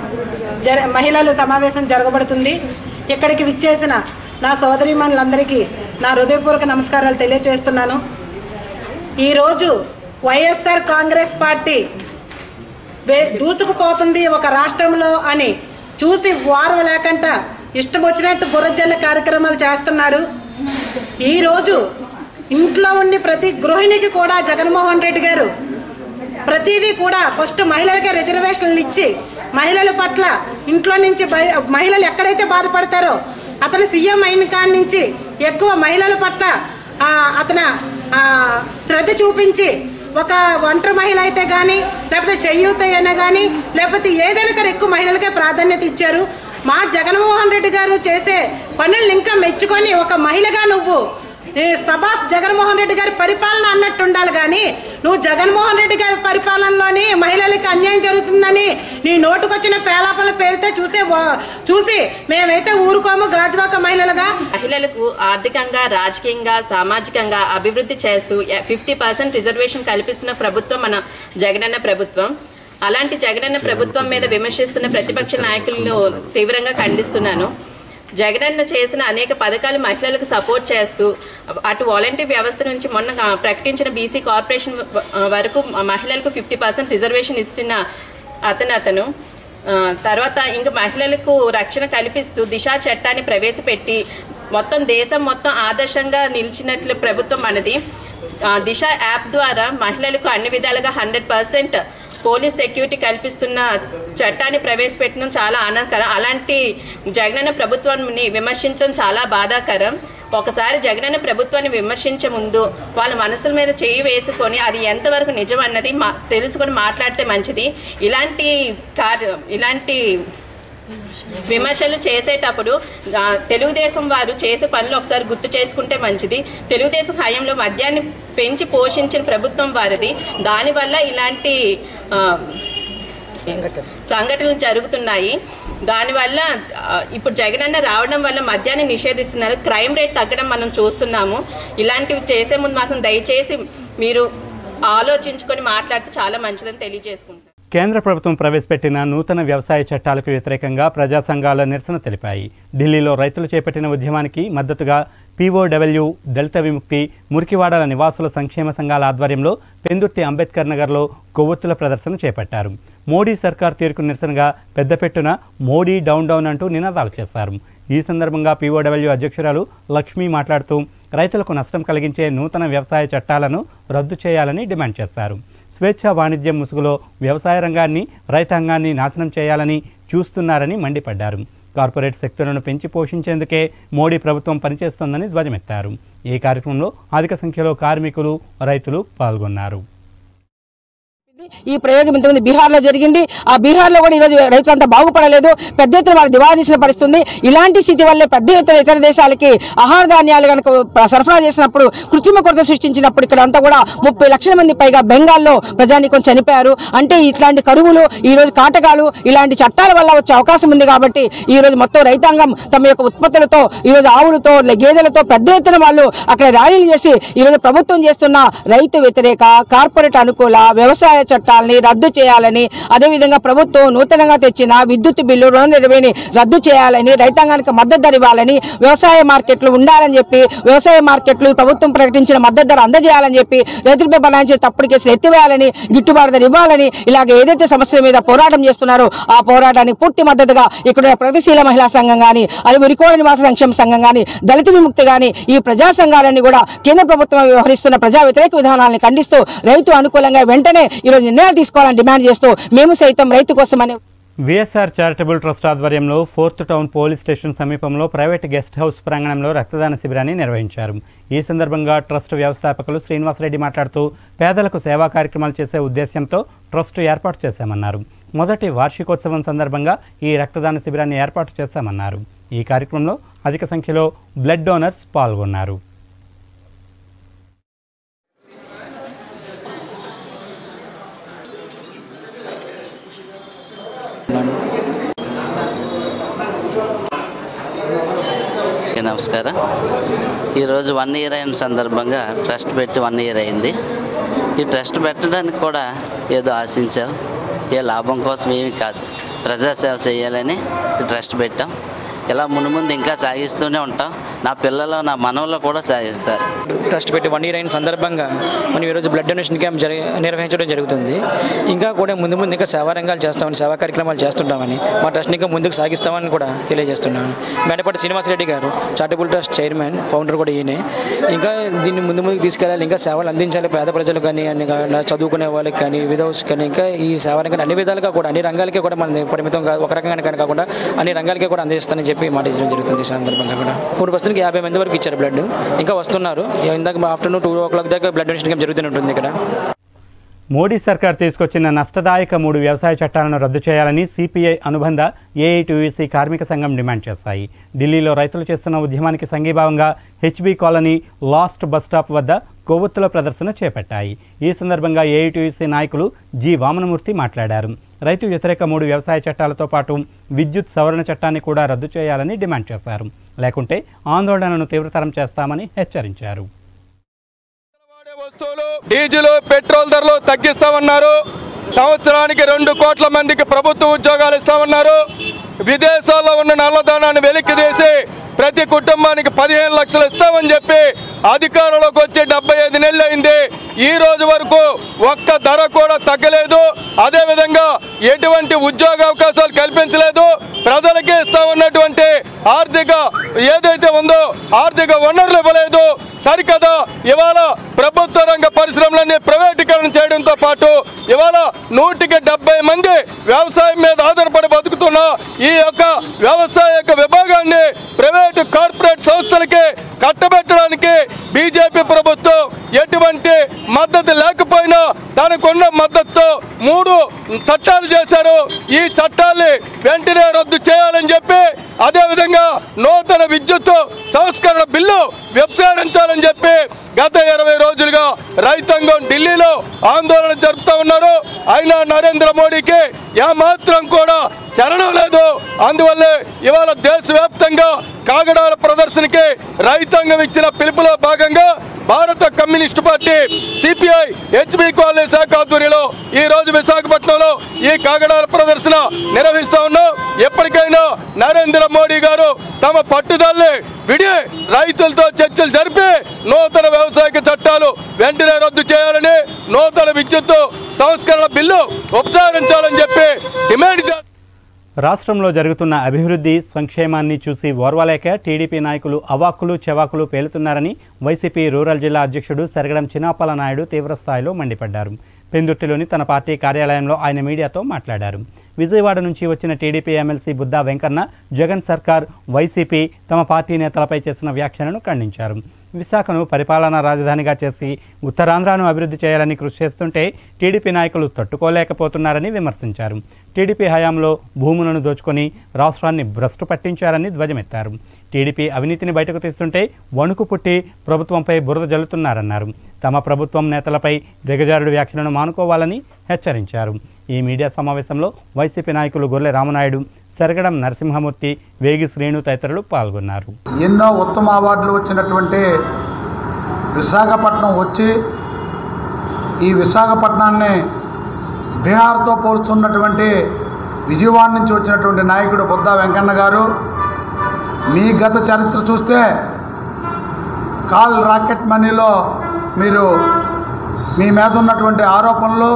Speaker 13: జర మహిళల సమావేశం జరగబడుతుంది ఇక్కడికి విచ్చేసిన నా సోదరీమణులందరికీ నా హృదయపూర్వక నమస్కారాలు తెలియజేస్తున్నాను ఈరోజు వైఎస్ఆర్ కాంగ్రెస్ పార్టీ వే- దూసుకుపోతుంది ఒక రాష్ట్రంలో అని చూసి వారం లేకుండా ఇష్టం వచ్చినట్టు బుర్రజల్ల కార్యక్రమాలు చేస్తున్నారు ఈరోజు ఇంట్లో ఉండి ప్రతి గృహిణికి కూడా జగన్మోహన్ రెడ్డి గారు ప్రతిదీ కూడా ఫస్ట్ మహిళలకే రిజర్వేషన్లు ఇచ్చి మహిళల పట్ల ఇంట్లో నుంచి బయ మహిళలు ఎక్కడైతే బాధపడతారో అతను సీఎం అయిన కాడి నుంచి ఎక్కువ మహిళల పట్ల ఆ, అతను ఆ, శ్రద్ధ చూపించి ఒక ఒంటరి మహిళ అయితే కానీ లేకపోతే చెయ్యూత అయినా కానీ లేకపోతే ఏదైనా సరే ఎక్కువ మహిళలకే ప్రాధాన్యత ఇచ్చారు మా జగన్మోహన్ రెడ్డి గారు చేసే పనులను ఇంకా మెచ్చుకొని ఒక మహిళగా నువ్వు ఈ సభాస్ జగన్మోహన్ రెడ్డి గారి పరిపాలన అన్నట్టు ఉండాలి కానీ నువ్వు జగన్మోహన్ రెడ్డి గారి పరిపాలనలోని మహిళలకి అన్యాయం జరుగుతుందని నీ నోటుకొచ్చిన పేలాపల పేరుతో చూసే వా- చూసి మేమైతే ఊరుకోము గాజువాక మహిళలుగా
Speaker 14: మహిళలకు ఆర్థికంగా రాజకీయంగా సామాజికంగా అభివృద్ధి చేస్తూ ఫిఫ్టీ పర్సెంట్ రిజర్వేషన్ కల్పిస్తున్న ప్రభుత్వం మన జగనన్న ప్రభుత్వం అలాంటి జగనన్న ప్రభుత్వం మీద విమర్శిస్తున్న ప్రతిపక్ష నాయకులను తీవ్రంగా ఖండిస్తున్నాను జగనన్న చేసిన అనేక పథకాలు మహిళలకు సపోర్ట్ చేస్తూ అటు వాలంటీర్ వ్యవస్థ నుంచి మొన్న ఆ, ప్రకటించిన బీసీ కార్పొరేషన్ వ- ఆ, వరకు మహిళలకు ఫిఫ్టీ పర్సెంట్ రిజర్వేషన్ ఇస్తున్న అతను అతను ఆ, తర్వాత ఇంకా మహిళలకు రక్షణ కల్పిస్తూ దిశా చట్టాన్ని ప్రవేశపెట్టి మొత్తం దేశం మొత్తం ఆదర్శంగా నిలిచినట్లు ప్రభుత్వం మనది ఆ, దిశ యాప్ ద్వారా మహిళలకు అన్ని విధాలుగా హండ్రెడ్ పర్సెంట్ పోలీస్ సెక్యూరిటీ కల్పిస్తున్న చట్టాన్ని ప్రవేశపెట్టడం చాలా ఆనందకరం అలాంటి జగనన్న ప్రభుత్వాన్ని విమర్శించడం చాలా బాధాకరం ఒకసారి జగనన్న ప్రభుత్వాన్ని విమర్శించే ముందు వాళ్ళ మనసుల మీద చేయి వేసుకొని అది ఎంతవరకు నిజం అన్నది మా తెలుసుకొని మాట్లాడితే మంచిది ఇలాంటి కార్య ఇలాంటి విమర్శలు చేసేటప్పుడు ఆ, తెలుగుదేశం వారు చేసే పనులు ఒకసారి గుర్తు చేసుకుంటే మంచిది తెలుగుదేశం హయాంలో మద్యాన్ని పెంచి పోషించిన ప్రభుత్వం వారిది దానివల్ల ఇలాంటి ఆ, సంఘటనలు జరుగుతున్నాయి దానివల్ల ఆ, ఇప్పుడు జగనన్న రావడం వల్ల మద్యాన్ని నిషేధిస్తున్నారు క్రైమ్ రేట్ తగ్గడం మనం చూస్తున్నాము ఇలాంటివి చేసే ముందు మాత్రం దయచేసి మీరు ఆలోచించుకొని మాట్లాడితే చాలా మంచిదని తెలియజేసుకుంటాను
Speaker 1: కేంద్ర ప్రభుత్వం ప్రవేశపెట్టిన నూతన వ్యవసాయ చట్టాలకు వ్యతిరేకంగా ప్రజా సంఘాల నిరసన తెలిపాయి ఢిల్లీలో రైతులు చేపట్టిన ఉద్యమానికి మద్దతుగా పీఓడబ్ల్యూ దళిత విముక్తి మురికివాడల నివాసుల సంక్షేమ సంఘాల ఆధ్వర్యంలో పెందుర్తి అంబేద్కర్ నగర్లో కొవ్వొత్తుల ప్రదర్శన చేపట్టారు మోడీ సర్కార్ తీరుకు నిరసనగా పెద్దపెట్టున మోడీ డౌన్ డౌన్ అంటూ నినాదాలు చేశారు ఈ సందర్భంగా పీఓడబ్ల్యూ అధ్యక్షురాలు లక్ష్మి మాట్లాడుతూ రైతులకు నష్టం కలిగించే నూతన వ్యవసాయ చట్టాలను రద్దు చేయాలని డిమాండ్ చేశారు స్వేచ్ఛ వాణిజ్యం ముసుగులో వ్యవసాయ రంగాన్ని రైతాంగాన్ని నాశనం చేయాలని చూస్తున్నారని మండిపడ్డారు కార్పొరేట్ శక్తులను పెంచి పోషించేందుకే మోడీ ప్రభుత్వం పనిచేస్తోందని ధ్వజమెత్తారు ఈ కార్యక్రమంలో అధిక సంఖ్యలో కార్మికులు రైతులు పాల్గొన్నారు
Speaker 15: ఈ ప్రయోగం ఇంతకుముందు బీహార్లో జరిగింది ఆ బీహార్లో కూడా ఈరోజు రైతులంతా బాగుపడలేదు పెద్ద ఎత్తున వాళ్ళు దివాలా తీసిన పరిస్థితుంది ఇలాంటి స్థితి వల్లే పెద్ద ఎత్తున ఇతర దేశాలకి ఆహార ధాన్యాలు కనుక సరఫరా చేసినప్పుడు కృత్రిమ కొరత సృష్టించినప్పుడు ఇక్కడ అంతా కూడా ముప్పై లక్షల మంది పైగా బెంగాల్లో ప్రజానికం చనిపోయారు అంటే ఇట్లాంటి కరువులు ఈ రోజు కాటకాలు ఇలాంటి చట్టాల వల్ల వచ్చే అవకాశం ఉంది కాబట్టి ఈ రోజు మొత్తం రైతాంగం తమ యొక్క ఉత్పత్తులతో ఈ రోజు ఆవులతో లే- గేదెలతో పెద్ద ఎత్తున వాళ్ళు అక్కడ ర్యాలీలు చేసి ఈ రోజు ప్రభుత్వం చేస్తున్న రైతు వ్యతిరేక కార్పొరేట్ అనుకూల వ్యవసాయ చట్టాలని రద్దు చేయాలని అదేవిధంగా ప్రభుత్వం నూతనంగా తెచ్చిన విద్యుత్ బిల్లు రుణ నిర్వహణని రద్దు చేయాలని రైతాంగానికి మద్దతు ధర ఇవ్వాలని వ్యవసాయ మార్కెట్లు ఉండాలని చెప్పి వ్యవసాయ మార్కెట్లు ప్రభుత్వం ప్రకటించిన మద్దతు ధర అందజేయాలని చెప్పి రైతులపై బనాయించిన తప్పుడు కేసులు ఎత్తివేయాలని గిట్టుబాటు ధర ఇవ్వాలని ఇలాగ ఏదైతే సమస్యల మీద పోరాటం చేస్తున్నారో ఆ పోరాటానికి పూర్తి మద్దతుగా ఇక్కడ ప్రగతిశీల మహిళా సంఘం కానీ అది ఉరికోడ నివాస సంక్షేమ సంఘం కానీ దళిత విముక్తి కానీ ఈ ప్రజా సంఘాలన్నీ కూడా కేంద్ర ప్రభుత్వం వ్యవహరిస్తున్న ప్రజా వ్యతిరేక విధానాలను ఖండిస్తూ రైతు అనుకూలంగా వెంటనే ఈరోజు నిర్ణయాలు తీసుకోవాలని డిమాండ్ చేస్తూ మేము సైతం రైతు కోసమని
Speaker 1: విఎస్ఆర్ చారిటబుల్ ట్రస్ట్ ఆధ్వర్యంలో ఫోర్త్ టౌన్ పోలీస్ స్టేషన్ సమీపంలో ప్రైవేట్ గెస్ట్ హౌస్ ప్రాంగణంలో రక్తదాన శిబిరాన్ని నిర్వహించారు ఈ సందర్భంగా ట్రస్ట్ వ్యవస్థాపకులు శ్రీనివాసరెడ్డి మాట్లాడుతూ పేదలకు సేవా కార్యక్రమాలు చేసే ఉద్దేశ్యంతో ట్రస్ట్ ఏర్పాటు చేశామన్నారు మొదటి వార్షికోత్సవం సందర్భంగా ఈ రక్తదాన శిబిరాన్ని ఏర్పాటు చేశామన్నారు ఈ కార్యక్రమంలో అధిక సంఖ్యలో బ్లడ్ డోనర్స్ పాల్గొన్నారు
Speaker 16: ఓకే, నమస్కారం ఈరోజు వన్ ఇయర్ అయిన సందర్భంగా ట్రస్ట్ పెట్టి వన్ ఇయర్ అయింది ఈ ట్రస్ట్ పెట్టడానికి కూడా ఏదో ఆశించాం ఏ లాభం కోసం ఏమీ కాదు ప్రజాసేవ చేయాలని ఈ ట్రస్ట్ పెట్టాం ఇలా మునుముందు ఇంకా సాగిస్తూనే ఉంటాం నా పిల్లలు నా మనవలు కూడా సాగిస్తారు
Speaker 17: ట్రస్ట్ పెట్టి వన్ ఇయర్ అయిన సందర్భంగా మనం ఈరోజు బ్లడ్ డొనేషన్ క్యాంప్ జరి నిర్వహించడం జరుగుతుంది ఇంకా కూడా ముందు ముందు ఇంకా సేవా రంగాలు చేస్తామని సేవా కార్యక్రమాలు చేస్తుంటామని మా ట్రస్ట్ని ఇంకా ముందుకు సాగిస్తామని కూడా తెలియజేస్తున్నాను మెండపాటి శ్రీనివాసరెడ్డి గారు చారిటబుల్ ట్రస్ట్ చైర్మన్ ఫౌండర్ కూడా ఈయనే ఇంకా దీన్ని ముందు ముందుకు తీసుకెళ్ళాలి ఇంకా సేవలు అందించాలి పేద ప్రజలకు కానీ అన్ని కా- చదువుకునే వాళ్ళకి కానీ విధవస్ కానీ ఇంకా ఈ సేవా రంగాన్ని అన్ని విధాలుగా కూడా అన్ని రంగాలకే కూడా మన పరిమితం కాదు ఒక రకంగానే కానీ కాకుండా అన్ని రంగాలకే కూడా అందిస్తానని చెప్పి మాట ఇచ్చడం జరుగుతుంది ఈ సందర్భంగా కూడా మూడు ప్రస్తుతానికి యాభై మంది వరకు ఇచ్చారు బ్లడ్ ఇంకా వస్తున్నారు ఇందాక ఆఫ్టర్నూన్ టూ ఓ క్లాక్ దాకా బ్లడ్ డొనేషన్ క్యాంప్ జరుగుతూనే ఉంటుంది ఇక్కడ
Speaker 1: మోడీ సర్కార్ తీసుకొచ్చిన నష్టదాయక మూడు వ్యవసాయ చట్టాలను రద్దు చేయాలని సిపిఐ అనుబంధ ఏఐటీయూసీ కార్మిక సంఘం డిమాండ్ చేశాయి ఢిల్లీలో రైతులు చేస్తున్న ఉద్యమానికి సంఘీభావంగా HB colony last bus stop వద్ద కొవ్వొత్తుల ప్రదర్శన చేపట్టాయి ఈ సందర్భంగా ఏఐటీయూసీ నాయకులు జి వామనమూర్తి మాట్లాడారు రైతు వ్యతిరేక మూడు వ్యవసాయ చట్టాలతో పాటు విద్యుత్ సవరణ చట్టాన్ని కూడా రద్దు చేయాలని డిమాండ్ చేశారు లేకుంటే ఆందోళనను తీవ్రతరం చేస్తామని హెచ్చరించారు
Speaker 3: డీజిల్ పెట్రోల్ ధరలు తగ్గిస్తామన్నారు సంవత్సరానికి రెండు కోట్ల మందికి ప్రభుత్వ ఉద్యోగాలు ఇస్తామన్నారు విదేశాల్లో ఉన్న నల్లధనాన్ని వెలికి తీసి ప్రతి కుటుంబానికి పదిహేను లక్షలు ఇస్తామని చెప్పి అధికారంలోకి వచ్చి డెబ్బై ఐదు నెలలు అయింది ఈ రోజు వరకు ఒక్క ధర కూడా తగ్గలేదు అదే విధంగా ఎటువంటి ఉద్యోగ అవకాశాలు కల్పించలేదు ప్రజలకి ఇస్తామన్నటువంటి ఆర్థిక ఏదైతే ఉందో ఆర్థిక వనరులు ఇవ్వలేదు సరికదా ఇవాళ ప్రభుత్వ రంగ పరిశ్రమలన్నీ ప్రైవేటీకరణ చేయడంతో పాటు ఇవాళ నూటికి డెబ్బై మంది వ్యవసాయం మీద ఆధారపడి బతుకుతున్న ఈ యొక్క వ్యవసాయ యొక్క విభాగాన్ని ప్రైవేటు కార్పొరేట్ సంస్థలకి కట్టబెట్టడానికి బీజేపీ ప్రభుత్వం ఎటువంటి మద్దతు లేకపోయినా తనకున్న మద్దతుతో మూడు చట్టాలు చేశారు ఈ చట్టాల్ని వెంటనే రద్దు చేయాలని చెప్పి అదేవిధంగా నూతన విద్యుత్ సంస్కరణ బిల్లు విప్సారించాలని చెప్పి గత ఇరవై రోజులుగా రైతాంగం ఢిల్లీలో ఆందోళన జరుపుతా ఉన్నారు అయినా నరేంద్ర మోడీకి ఏమాత్రం కూడా శరణం లేదు అందువల్లే ఇవాళ దేశవ్యాప్తంగా కాగడాల ప్రదర్శనకి రైతాంగం ఇచ్చిన పిలుపులో భాగంగా భారత communist party CPI HB colony శాఖ ఆధ్వర్యంలో ఈ రోజు విశాఖపట్నంలో ఈ కాగడాల ప్రదర్శన నిర్వహిస్తా ఉన్నాం ఎప్పటికైనా నరేంద్ర మోడీ గారు తమ పట్టుదలని విడి రైతులతో చర్చలు జరిపి నూతన వ్యవసాయ చట్టాలు వెంటనే రద్దు చేయాలని నూతన విద్యుత్ సంస్కరణ బిల్లు ఉపసంహరించాలని చెప్పి డిమాండ్ చేస్తారు
Speaker 1: రాష్ట్రంలో జరుగుతున్న అభివృద్ధి సంక్షేమాన్ని చూసి ఓర్వలేక టీడీపీ నాయకులు అవాక్కులు చెవాకులు పేలుతున్నారని వైసీపీ రూరల్ జిల్లా అధ్యక్షుడు సరగడం చిన్నాపల నాయుడు తీవ్రస్థాయిలో మండిపడ్డారు పెందుర్తిలోని తన పార్టీ కార్యాలయంలో ఆయన మీడియాతో మాట్లాడారు విజయవాడ నుంచి వచ్చిన టీడీపీ ఎమ్మెల్సీ బుద్దా వెంకన్న జగన్ సర్కార్ వైసీపీ తమ పార్టీ నేతలపై చేసిన వ్యాఖ్యలను ఖండించారు విశాఖను పరిపాలనా రాజధానిగా చేసి ఉత్తరాంధ్రను అభివృద్ధి చేయాలని కృషి చేస్తుంటే టీడీపీ నాయకులు తట్టుకోలేకపోతున్నారని విమర్శించారు టీడీపీ హయాంలో భూములను దోచుకొని రాష్ట్రాన్ని భ్రష్టు పట్టించారని ధ్వజమెత్తారు టీడీపీ అవినీతిని బయటకు తీస్తుంటే వణుకు పుట్టి ప్రభుత్వంపై బురద జల్లుతున్నారన్నారు తమ ప్రభుత్వం నేతలపై దిగజారుడు వ్యాఖ్యలను మానుకోవాలని హెచ్చరించారు ఈ మీడియా సమావేశంలో వైసీపీ నాయకులు గొర్రె రామనాయుడు సెరగడం నరసింహమూర్తి వేగి శ్రేణు తదితరులు పాల్గొన్నారు
Speaker 18: ఎన్నో ఉత్తమ అవార్డులు వచ్చినటువంటి విశాఖపట్నం వచ్చి ఈ విశాఖపట్నాన్ని బీహార్తో పోలుస్తున్నటువంటి విజయవాడ నుంచి వచ్చినటువంటి నాయకుడు బుద్ధా వెంకన్న గారు మీ గత చరిత్ర చూస్తే కాల్ రాకెట్ మనీలో మీరు మీ మీద ఉన్నటువంటి ఆరోపణలు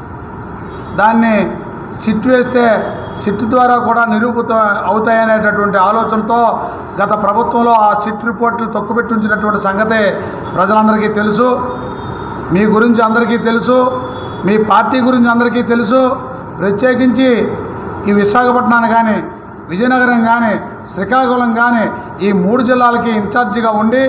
Speaker 18: దాన్ని సిట్ వేస్తే సిట్ ద్వారా కూడా నిరూపిత అవుతాయనేటటువంటి ఆలోచనతో గత ప్రభుత్వంలో ఆ సిట్ రిపోర్ట్లు తొక్కుపెట్టి ఉంచినటువంటి సంగతి ప్రజలందరికీ తెలుసు మీ గురించి అందరికీ తెలుసు మీ పార్టీ గురించి అందరికీ తెలుసు ప్రత్యేకించి ఈ విశాఖపట్నాన్ని కానీ విజయనగరం కానీ శ్రీకాకుళం కానీ ఈ మూడు జిల్లాలకి ఇన్ఛార్జిగా ఉండి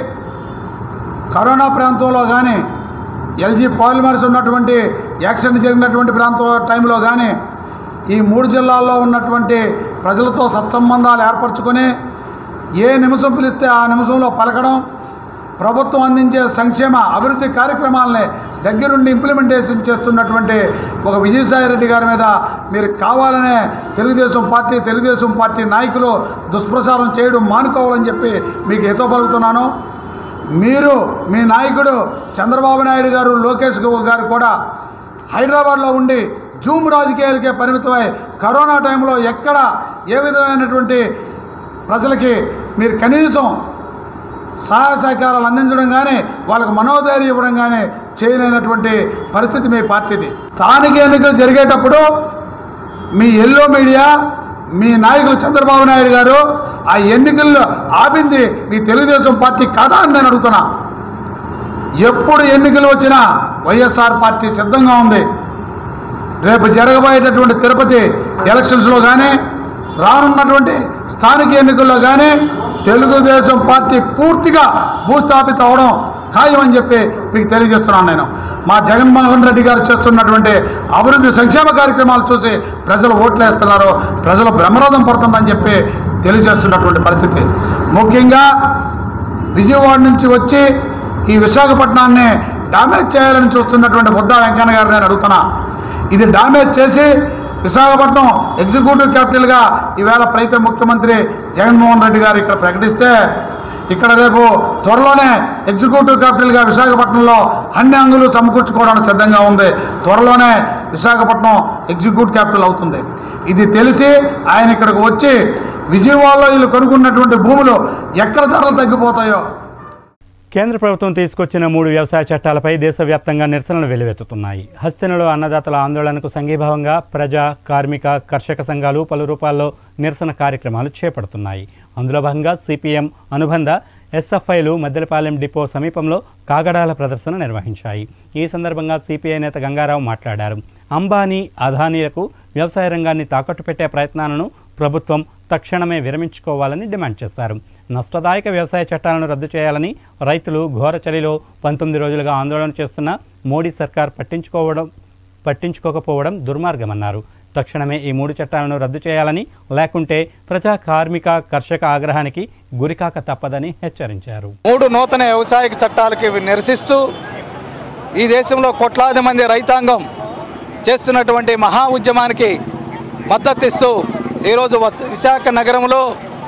Speaker 18: కరోనా ప్రాంతంలో కానీ ఎల్జీ పాలిమర్స్ ఉన్నటువంటి యాక్సిడెంట్ జరిగినటువంటి ప్రాంతం టైంలో కానీ ఈ మూడు జిల్లాల్లో ఉన్నటువంటి ప్రజలతో సత్సంబంధాలు ఏర్పరచుకొని ఏ నిమిషం పిలిస్తే ఆ నిమిషంలో పలకడం ప్రభుత్వం అందించే సంక్షేమ అభివృద్ధి కార్యక్రమాలని దగ్గరుండి ఇంప్లిమెంటేషన్ చేస్తున్నటువంటి ఒక విజయసాయి రెడ్డి గారి మీద మీరు కావాలనే తెలుగుదేశం పార్టీ తెలుగుదేశం పార్టీ నాయకులు దుష్ప్రచారం చేయడం మానుకోవాలని చెప్పి మీకు హితో పలుకుతున్నాను మీరు మీ నాయకుడు చంద్రబాబు నాయుడు గారు లోకేష్ గారు కూడా హైదరాబాద్లో ఉండి జూమ్ రాజకీయాలకే పరిమితమై కరోనా టైంలో ఎక్కడ ఏ విధమైనటువంటి ప్రజలకి మీరు కనీసం సహాయ సహకారాలు అందించడం కానీ వాళ్ళకి మనోధైర్యం ఇవ్వడం కానీ చేయలేనటువంటి పరిస్థితి మీ పార్టీది స్థానిక ఎన్నికలు జరిగేటప్పుడు మీ ఎల్లో మీడియా మీ నాయకులు చంద్రబాబు నాయుడు గారు ఆ ఎన్నికల్లో ఆపింది మీ తెలుగుదేశం పార్టీ కాదా అని నేను అడుగుతున్నా ఎప్పుడు ఎన్నికలు వచ్చినా వైఎస్ఆర్ పార్టీ సిద్ధంగా ఉంది రేపు జరగబోయేటటువంటి తిరుపతి ఎలక్షన్స్లో కానీ రానున్నటువంటి స్థానిక ఎన్నికల్లో కానీ తెలుగుదేశం పార్టీ పూర్తిగా భూస్థాపిత అవడం ఖాయం అని చెప్పి మీకు తెలియజేస్తున్నాను నేను మా జగన్మోహన్ రెడ్డి గారు చేస్తున్నటువంటి అభివృద్ధి సంక్షేమ కార్యక్రమాలు చూసి ప్రజలు ఓట్లేస్తున్నారు ప్రజలు బ్రహ్మరథం పడుతుందని చెప్పి తెలియజేస్తున్నటువంటి పరిస్థితి ముఖ్యంగా విజయవాడ నుంచి వచ్చి ఈ విశాఖపట్నాన్ని డామేజ్ చేయాలని చూస్తున్నటువంటి బుద్ధా వెంకయ్య గారు నేను అడుగుతున్నా ఇది డామేజ్ చేసి విశాఖపట్నం ఎగ్జిక్యూటివ్ క్యాపిటల్గా ఈవేళ ప్రైత ముఖ్యమంత్రి జగన్మోహన్ రెడ్డి గారు ఇక్కడ ప్రకటిస్తే ఇక్కడ రేపు త్వరలోనే ఎగ్జిక్యూటివ్ క్యాపిటల్గా విశాఖపట్నంలో అన్ని అంగులు సమకూర్చుకోవడానికి సిద్ధంగా ఉంది త్వరలోనే విశాఖపట్నం ఎగ్జిక్యూటివ్ క్యాపిటల్ అవుతుంది ఇది తెలిసి ఆయన ఇక్కడికి వచ్చి విజయవాడలో వీళ్ళు కొనుక్కున్నటువంటి భూములు ఎక్కడ ధరలు తగ్గిపోతాయో
Speaker 1: కేంద్ర ప్రభుత్వం తీసుకొచ్చిన మూడు వ్యవసాయ చట్టాలపై దేశవ్యాప్తంగా నిరసనలు వెల్లువెత్తుతున్నాయి హస్తినలో అన్నదాతల ఆందోళనకు సంఘీభావంగా ప్రజా కార్మిక కర్షక సంఘాలు పలు రూపాల్లో నిరసన కార్యక్రమాలు చేపడుతున్నాయి అందులో భాగంగా సిపిఎం అనుబంధ ఎస్ఎఫ్ఐలు మద్దెలపాలెం డిపో సమీపంలో కాగడాల ప్రదర్శన నిర్వహించాయి ఈ సందర్భంగా సిపిఐ నేత గంగారావు మాట్లాడారు అంబానీ అదానీలకు వ్యవసాయ రంగాన్ని తాకట్టు పెట్టే ప్రయత్నాలను ప్రభుత్వం తక్షణమే విరమించుకోవాలని డిమాండ్ చేశారు నష్టదాయక వ్యవసాయ చట్టాలను రద్దు చేయాలని రైతులు ఘోర చలిలో పంతొమ్మిది రోజులుగా ఆందోళన చేస్తున్న మోడీ సర్కార్ పట్టించుకోవడం పట్టించుకోకపోవడం దుర్మార్గమన్నారు తక్షణమే ఈ మూడు చట్టాలను రద్దు చేయాలని లేకుంటే ప్రజా కార్మిక కర్షక ఆగ్రహానికి గురికాక తప్పదని హెచ్చరించారు
Speaker 19: మూడు నూతన వ్యవసాయ చట్టాలకి నిరసిస్తూ ఈ దేశంలో కోట్లాది మంది రైతాంగం చేస్తున్నటువంటి మహా ఉద్యమానికి మద్దతిస్తూ ఈరోజు వస్- విశాఖ నగరంలో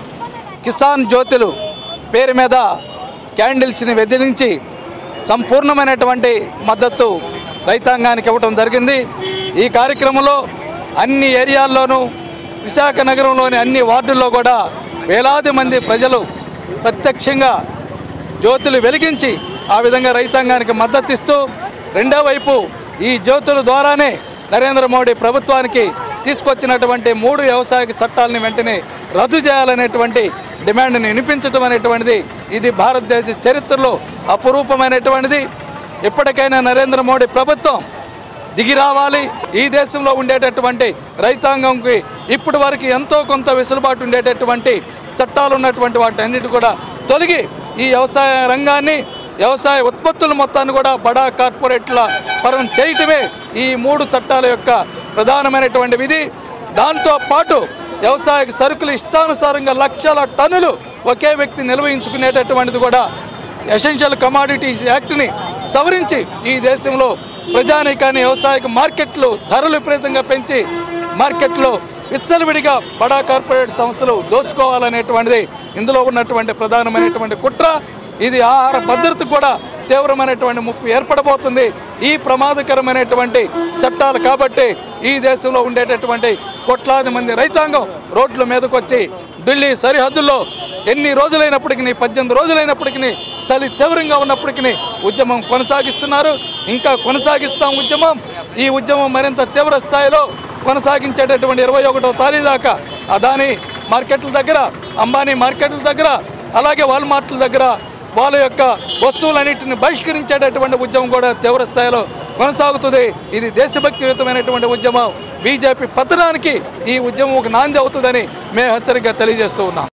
Speaker 19: కిసాన్ జ్యోతులు పేరు మీద క్యాండిల్స్ని వెదిలించి సంపూర్ణమైనటువంటి మద్దతు రైతాంగానికి ఇవ్వటం జరిగింది ఈ కార్యక్రమంలో అన్ని ఏరియాల్లోనూ విశాఖ నగరంలోని అన్ని వార్డుల్లో కూడా వేలాది మంది ప్రజలు ప్రత్యక్షంగా జ్యోతులు వెలిగించి ఆ విధంగా రైతాంగానికి మద్దతు ఇస్తూ రెండో వైపు ఈ జ్యోతుల ద్వారానే నరేంద్ర మోడీ ప్రభుత్వానికి తీసుకొచ్చినటువంటి మూడు వ్యవసాయ చట్టాలని వెంటనే రద్దు చేయాలనేటువంటి డిమాండ్ని వినిపించడం అనేటువంటిది ఇది భారతదేశ చరిత్రలో అపురూపమైనటువంటిది ఎప్పటికైనా నరేంద్ర మోడీ ప్రభుత్వం దిగి రావాలి ఈ దేశంలో ఉండేటటువంటి రైతాంగంకి ఇప్పటి వరకు ఎంతో కొంత వెసులుబాటు ఉండేటటువంటి చట్టాలు ఉన్నటువంటి వాటన్నిటి కూడా తొలగి ఈ వ్యవసాయ రంగాన్ని వ్యవసాయ ఉత్పత్తుల మొత్తాన్ని కూడా బడా కార్పొరేట్ల పరం చేయటమే ఈ మూడు చట్టాల యొక్క ప్రధానమైనటువంటి విధి దాంతో పాటు వ్యవసాయ సరుకులు ఇష్టానుసారంగా లక్షల టన్నులు ఒకే వ్యక్తి నిర్వహించుకునేటటువంటిది కూడా ఎసెన్షియల్ కమాడిటీస్ యాక్ట్ని సవరించి ఈ దేశంలో ప్రజానీకాన్ని వ్యవసాయ మార్కెట్లు ధరలు విపరీతంగా పెంచి మార్కెట్లో విచ్చలవిడిగా బడా కార్పొరేట్ సంస్థలు దోచుకోవాలనేటువంటిది ఇందులో ఉన్నటువంటి ప్రధానమైనటువంటి కుట్ర ఇది ఆహార భద్రతకు కూడా తీవ్రమైనటువంటి ముప్పు ఏర్పడబోతుంది ఈ ప్రమాదకరమైనటువంటి చట్టాలు కాబట్టి ఈ దేశంలో ఉండేటటువంటి కోట్లాది మంది రైతాంగం రోడ్ల మీదకి వచ్చి ఢిల్లీ సరిహద్దుల్లో ఎన్ని రోజులైనప్పటికీ పద్దెనిమిది రోజులైనప్పటికీ చలి తీవ్రంగా ఉన్నప్పటికీ ఉద్యమం కొనసాగిస్తున్నారు ఇంకా కొనసాగిస్తాం ఉద్యమం ఈ ఉద్యమం మరింత తీవ్ర స్థాయిలో కొనసాగించేటటువంటి ఇరవై ఒకటో తారీఖు దాకా అదాని మార్కెట్ల దగ్గర అంబానీ మార్కెట్ల దగ్గర అలాగే వాల్మార్ట్ల దగ్గర వాళ్ళ యొక్క వస్తువులన్నింటిని బహిష్కరించేటటువంటి ఉద్యమం కూడా తీవ్ర స్థాయిలో కొనసాగుతుంది ఇది దేశభక్తియుతమైనటువంటి ఉద్యమం బీజేపీ పతనానికి ఈ ఉద్యమం ఒక నాంది అవుతుందని మేము హెచ్చరికగా తెలియజేస్తూ ఉన్నాం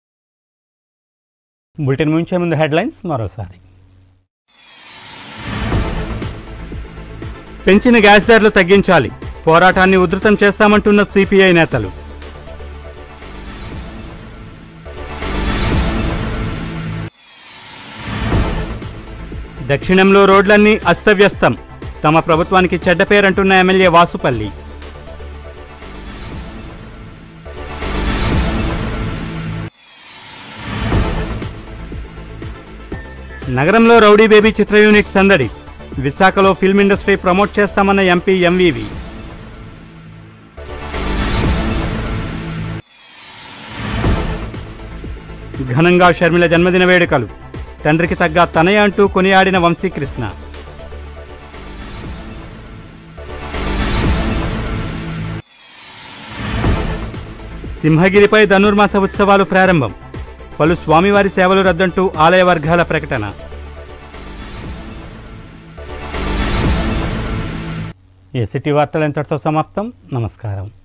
Speaker 1: బులెటిన్ ముంచే ముందు హెడ్లైన్స్ మరోసారి పెంచిన గ్యాస్ ధరలు తగ్గించాలి పోరాటాన్ని ఉధృతం చేస్తామంటున్న సిపిఐ నేతలు దక్షిణంలో రోడ్లన్నీ అస్తవ్యస్తం తమ ప్రభుత్వానికి చెడ్డ పేరంటున్న ఎమ్మెల్యే వాసుపల్లి నగరంలో రౌడీ బేబీ చిత్ర యూనిట్ సందడి విశాఖలో ఫిల్మ్ ఇండస్ట్రీ ప్రమోట్ చేస్తామన్న ఎంపీ ఎంవివి ఘనంగా షర్మిల జన్మదిన వేడుకలు తండ్రికి తగ్గ తనయ అంటూ కొనియాడిన వంశీకృష్ణ సింహగిరిపై ధనుర్మాస ఉత్సవాలు ప్రారంభం పలు స్వామివారి సేవలు రద్దంటూ ఆలయ వర్గాల ప్రకటన ఈ సిటీ వార్తలు ఎంతటితో సమాప్తం నమస్కారం